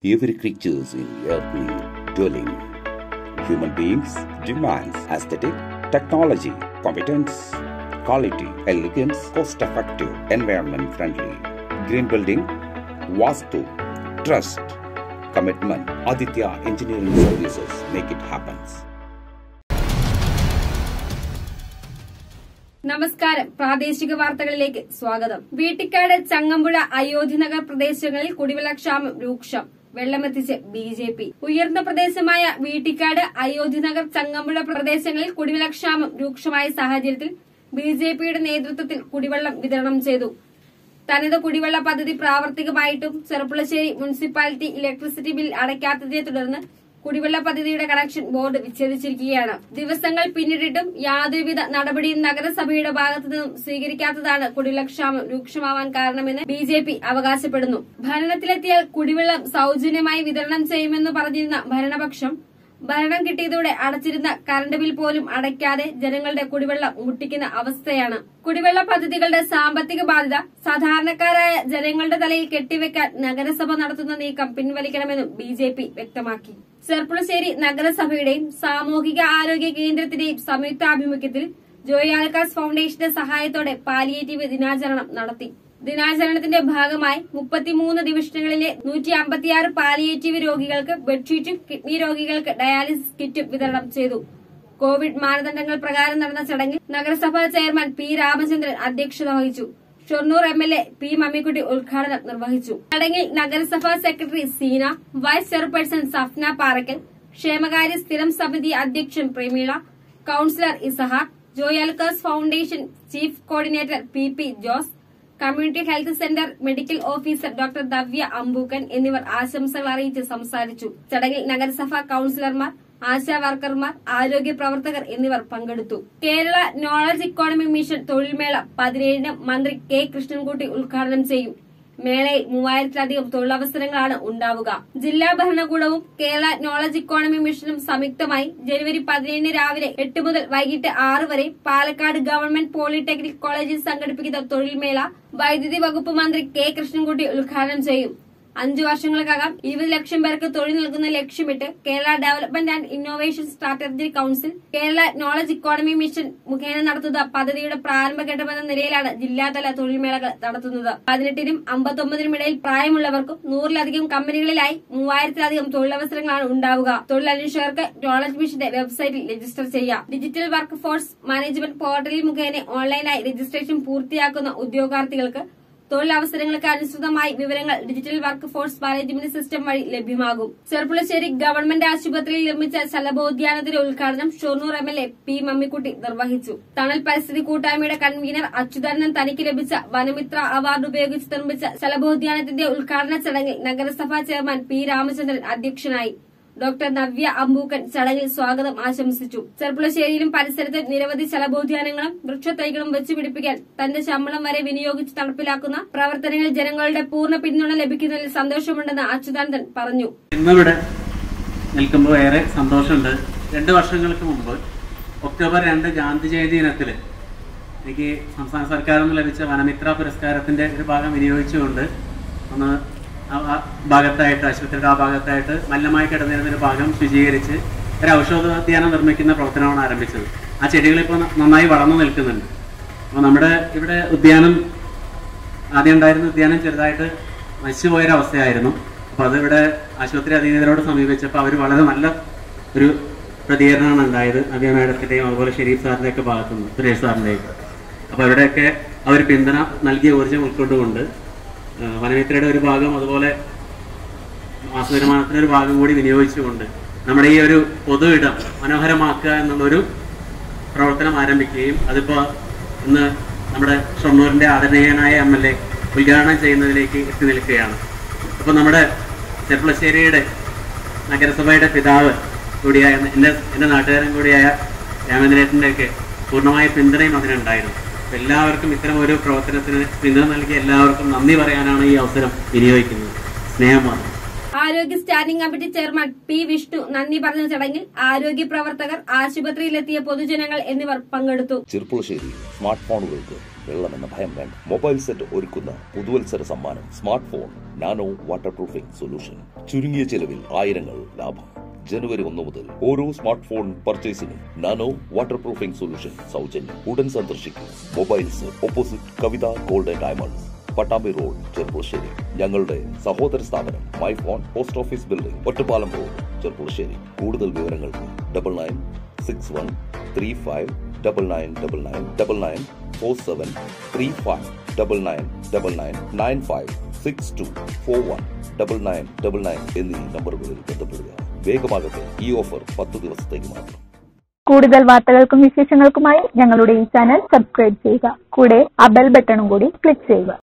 Every creatures in earthly dwelling. Human beings demands aesthetic, technology, competence, quality, elegance, cost-effective, environment-friendly. Green building, Vastu, trust, commitment. Aditya Engineering Services make it happen. നമസ്കാരം പ്രാദേശിക വാർത്തകളിലേക്ക് സ്വാഗതം വീട്ടിക്കാട് ചങ്ങമ്പുഴ അയോധ്യനഗർ പ്രദേശങ്ങളിൽ കുടിവെള്ളക്ഷാമം രൂക്ഷം വെള്ളമെത്തിച്ച് B J P ഉയർന്ന പ്രദേശമായ വീട്ടിക്കാട് അയോധ്യനഗർ ചങ്ങമ്പുഴ പ്രദേശങ്ങളിൽ കുടിവെള്ളക്ഷാമം രൂക്ഷമായ സാഹചര്യത്തിൽ ബി ജെ പിയുടെ നേതൃത്വത്തിൽ കുടിവെള്ളം വിതരണം ചെയ്തു തനത് കുടിവെള്ള പദ്ധതി പ്രാവർത്തികമായിട്ടും ചെറുപ്പുളശ്ശേരി മുനിസിപ്പാലിറ്റി ഇലക്ട്രിസിറ്റി ബിൽ അടയ്ക്കാത്തതിനെ തുടർന്ന് കുടിവെള്ള പദ്ധതിയുടെ കണക്ഷൻ ബോർഡ് വിച്ഛേദിച്ചിരിക്കുകയാണ് ദിവസങ്ങൾ പിന്നിട്ടിട്ടും യാതൊരുവിധ നടപടിയും നഗരസഭയുടെ ഭാഗത്തു നിന്നും സ്വീകരിക്കാത്തതാണ് കുടിവെള്ളക്ഷാമം രൂക്ഷമാവാൻ കാരണമെന്ന് ബി ജെ പി അവകാശപ്പെടുന്നു ഭരണത്തിലെത്തിയാൽ കുടിവെള്ളം സൌജന്യമായി വിതരണം ചെയ്യുമെന്ന് പറഞ്ഞിരുന്ന ഭരണപക്ഷം ഭരണം കിട്ടിയതോടെ അടച്ചിരുന്ന കറണ്ട് ബിൽ പോലും അടയ്ക്കാതെ ജനങ്ങളുടെ കുടിവെള്ളം മുട്ടിക്കുന്ന അവസ്ഥയാണ് കുടിവെള്ള പദ്ധതികളുടെ സാമ്പത്തിക ബാധ്യത സാധാരണക്കാരായ ജനങ്ങളുടെ തലയിൽ കെട്ടിവെക്കാൻ നഗരസഭ നടത്തുന്ന നീക്കം പിൻവലിക്കണമെന്നും ബി ജെ പി വ്യക്തമാക്കി ചെർപ്പുളശ്ശേരി നഗരസഭയുടെയും സാമൂഹിക ആരോഗ്യ കേന്ദ്രത്തിന്റെയും സംയുക്താഭിമുഖ്യത്തിൽ ജോയാൽക്കാസ് ഫൌണ്ടേഷന്റെ സഹായത്തോടെ പാലിയേറ്റീവ് ദിനാചരണം നടത്തി ദിനാചരണത്തിന്റെ ഭാഗമായി മുപ്പത്തിമൂന്ന് ഡിവിഷനുകളിലെ നൂറ്റി അമ്പത്തിയാറ് പാലിയേറ്റീവ് രോഗികൾക്ക് ബെഡ്ഷീറ്റും കിഡ്നി രോഗികൾക്ക് ഡയാലിസിസ് കിറ്റും വിതരണം ചെയ്തു കോവിഡ് മാനദണ്ഡങ്ങൾ പ്രകാരം നടന്ന ചടങ്ങിൽ നഗരസഭാ ചെയർമാൻ പി രാമചന്ദ്രൻ അധ്യക്ഷത വഹിച്ചു Shoranur M L A P Mammikutty ഉദ്ഘാടനം നിർവഹിച്ചു ചടങ്ങിൽ നഗരസഭാ secretary Seena vice chairperson Safna Parakkal ക്ഷേമകാര്യ സ്ഥിരം സമിതി അധ്യക്ഷൻ Prameela councillor Ishaq Joyalukkas foundation chief coordinator P P Jose community health centre medical officer doctor Divya Ambookan എന്നിവർ ആശംസകൾ അറിയിച്ച് സംസാരിച്ചു ചടങ്ങിൽ നഗരസഭാ കൌൺസിലർമാർ ആശാ വർക്കർമാർ ആരോഗ്യ പ്രവർത്തകർ എന്നിവർ പങ്കെടുത്തു കേരള നോളജ് ഇക്കോണമി മിഷൻ തൊഴിൽമേള പതിനേഴിന് മന്ത്രി കെ കൃഷ്ണൻകുട്ടി ഉദ്ഘാടനം ചെയ്യും മേളയിൽ മൂവായിരത്തിലധികം തൊഴിലവസരങ്ങളാണ് ഉണ്ടാവുക ജില്ലാ ഭരണകൂടവും കേരള നോളജ് ഇക്കോണമി മിഷനും സംയുക്തമായി ജനുവരി പതിനേഴിന് രാവിലെ എട്ട് മുതൽ വൈകിട്ട് ആറ് വരെ പാലക്കാട് ഗവൺമെന്റ് പോളിടെക്നിക് കോളേജിൽ സംഘടിപ്പിക്കുന്ന തൊഴിൽമേള വൈദ്യുതി വകുപ്പ് മന്ത്രി കെ കൃഷ്ണൻകുട്ടി ഉദ്ഘാടനം ചെയ്യും അഞ്ചു വർഷങ്ങൾക്കകം ഇരുപത് ലക്ഷം പേർക്ക് തൊഴിൽ നൽകുന്ന ലക്ഷ്യമിട്ട് Kerala development and innovation strategy council Kerala knowledge economy mission മുഖേന നടത്തുന്ന പദ്ധതിയുടെ പ്രാരംഭഘട്ടമെന്ന നിലയിലാണ് ജില്ലാതല തൊഴിൽമേളകൾ നടത്തുന്നത് പതിനെട്ടിനും അമ്പത്തൊമ്പതിനും ഇടയിൽ പ്രായമുള്ളവർക്കും നൂറിലധികം കമ്പനികളിലായി മൂവായിരത്തിലധികം തൊഴിലവസരങ്ങളാണ് ഉണ്ടാവുക തൊഴിലന്വേഷകർക്ക് നോളജ് മിഷന്റെ വെബ്സൈറ്റിൽ രജിസ്റ്റർ ചെയ്യാം ഡിജിറ്റൽ വർക്ക് ഫോഴ്സ് മാനേജ്മെന്റ് പോർട്ടലിൽ മുഖേന ഓൺലൈനായി രജിസ്ട്രേഷൻ പൂർത്തിയാക്കുന്ന ഉദ്യോഗാർത്ഥികൾക്ക് തൊഴിലവസരങ്ങൾക്ക് അനുസൃതമായി വിവരങ്ങൾ digital work force management system വഴി ലഭ്യമാകും ചെർപ്പുളശ്ശേരി ഗവൺമെന്റ് ആശുപത്രിയിൽ നിർമ്മിച്ച ശലഭോദ്യാനത്തിന്റെ ഉദ്ഘാടനം Shoranur M L A P Mammikutty നിർവഹിച്ചു തണൽ പരിസ്ഥിതി കൂട്ടായ്മയുടെ കൺവീനർ അച്യുതാനന്ദൻ തനിക്ക് ലഭിച്ച വനമിത്ര അവാർഡ് ഉപയോഗിച്ച് നിർമ്മിച്ച ശലഭോദ്യാനത്തിന്റെ ഉദ്ഘാടന ചടങ്ങിൽ നഗരസഭാ ചെയർമാൻ പി രാമചന്ദ്രൻ അധ്യക്ഷനായി ഡോക്ടർ നവ്യ അമ്പൂക്കൻ ചടങ്ങിൽ സ്വാഗതം ആശംസിച്ചു ചെർപ്പുളശ്ശേരിയിലും പരിസരത്തും നിരവധി ശലഭോദ്യാനങ്ങളും വൃക്ഷത്തൈകളും വെച്ചുപിടിപ്പിക്കാൻ തന്റെ ശമ്പളം വരെ വിനിയോഗിച്ച് നടപ്പിലാക്കുന്ന പ്രവർത്തനങ്ങളിൽ ജനങ്ങളുടെ പൂർണ്ണ പിന്തുണ ലഭിക്കുന്നതിൽ സന്തോഷമുണ്ടെന്ന് അച്യുതാനന്ദൻ പറഞ്ഞു ഇന്നിവിടെ നിൽക്കുമ്പോൾ ഏറെ സന്തോഷമുണ്ട് രണ്ട് വർഷങ്ങൾക്ക് മുമ്പ് ഒക്ടോബർ രണ്ട് ഗാന്ധി ജയന്തി ദിനത്തിൽ എനിക്ക് സംസ്ഥാന സർക്കാരിൽ നിന്ന് ലഭിച്ച വനമിത്ര പുരസ്കാരത്തിന്റെ ഒരു ഭാഗം വിനിയോഗിച്ചുകൊണ്ട് ഒന്ന് ആ ആ ഭാഗത്തായിട്ട് ആശുപത്രിയുടെ ആ ഭാഗത്തായിട്ട് മല്ലമായി കിടന്നിരുന്ന ഒരു ഭാഗം ശുചീകരിച്ച് ഒരു ഔഷധോദ്യാനം നിർമ്മിക്കുന്ന പ്രവർത്തനമാണ് ആരംഭിച്ചത് ആ ചെടികൾ ഇപ്പോൾ നന്നായി വളർന്നു നിൽക്കുന്നുണ്ട് അപ്പോൾ നമ്മുടെ ഇവിടെ ഉദ്യാനം ആദ്യം ഉണ്ടായിരുന്ന ഉദ്യാനം ചെറുതായിട്ട് നശിച്ചു പോയൊരവസ്ഥയായിരുന്നു അപ്പോൾ അത് ഇവിടെ ആശുപത്രി അധികൃതരോട് സമീപിച്ചപ്പോൾ അവർ വളരെ നല്ല ഒരു പ്രതികരണമാണ് ഉണ്ടായത് നവ്യ മേഡത്തിൻ്റെയും അതുപോലെ ഷെരീഫ് സാറിൻ്റെ ഒക്കെ ഭാഗത്തുനിന്ന് സുരേഷ് സാറിൻ്റെയും അപ്പോൾ അവരുടെയൊക്കെ അവർ പിന്തുണ നൽകിയ ഊർജ്ജം ഉൾക്കൊണ്ടുകൊണ്ട് ആ, വനമിത്രയുടെ ഒരു ഭാഗം അതുപോലെ മാസവരുമാനത്തിന് ഒരു ഭാഗം കൂടി വിനിയോഗിച്ചുകൊണ്ട് നമ്മുടെ ഈ ഒരു പൊതു ഇടം മനോഹരമാക്കുക എന്നുള്ളൊരു പ്രവർത്തനം ആരംഭിക്കുകയും അതിപ്പോൾ ഇന്ന് നമ്മുടെ ഷൊർണൂരിൻ്റെ ആദരണീയനായ എം എൽ എ ഉദ്ഘാടനം ചെയ്യുന്നതിലേക്ക് എത്തി നിൽക്കുകയാണ് അപ്പോൾ നമ്മുടെ ചെർപ്പളശ്ശേരിയുടെ നഗരസഭയുടെ പിതാവ് കൂടിയായ എൻ്റെ എൻ്റെ നാട്ടുകാരൻ കൂടിയായ രാമേന്ദ്രേട്ടൻ്റെയൊക്കെ പൂർണ്ണമായ പിന്തുണയും അതിനുണ്ടായിരുന്നു അപ്പോൾ എല്ലാവർക്കും ഇത്തരം ഒരു പ്രവർത്തനത്തിന് പിന്തുണ നൽകിയ എല്ലാവർക്കും നന്ദി പറയാനാണ് ഈ അവസരം വിനിയോഗിക്കുന്നത് സ്നേഹം മാത്രം ആരോഗ്യ standing committee chairman P Vishnu നന്ദി പറഞ്ഞ ചടങ്ങിൽ ആരോഗ്യ പ്രവർത്തകർ ആശുപത്രിയിലെത്തിയ പൊതുജനങ്ങൾ എന്നിവർ പങ്കെടുത്തു ചെറുപ്പുളശ്ശേരി സ്മാർട്ട് ഫോണുകൾക്ക് വെള്ളമെന്ന ഭയം വേണ്ട മൊബൈൽ സെറ്റ് ഒരുക്കുന്ന പുതുവത്സര സമ്മാനം smart phone nano water proofing solution ചുരുങ്ങിയ ചെലവിൽ ആയിരങ്ങൾ ലാഭം ജനുവരി ഒന്ന് മുതൽ ഓരോ സ്മാർട്ട് ഫോൺ പർച്ചേസിനും നാനോ വാട്ടർ പ്രൂഫിംഗ് സൊല്യൂഷൻ സൗജന്യം ഉടൻ സന്ദർശിക്കും mobiles opposite Kavitha gold and diamonds Pattambi road Cherpulassery ഞങ്ങളുടെ സഹോദര സ്ഥാപനം my phone post office building Ottapalam road Cherpulassery കൂടുതൽ വിവരങ്ങൾക്ക് double nine six one three five double nine double nine double nine four seven three five double nine double nine nine five six two four one double nine double nine എന്നീ നമ്പറുകളിൽ ബന്ധപ്പെടുക വേഗമാകട്ടെ ഈ offer പത്ത് ദിവസത്തേക്ക് മാത്രം കൂടുതൽ വാർത്തകൾക്കും വിശേഷങ്ങൾക്കുമായി ഞങ്ങളുടെ ഈ ചാനൽ സബ്സ്ക്രൈബ് ചെയ്യുക കൂടെ ആ ബെൽ ബട്ടണും കൂടി ക്ലിക്ക് ചെയ്യുക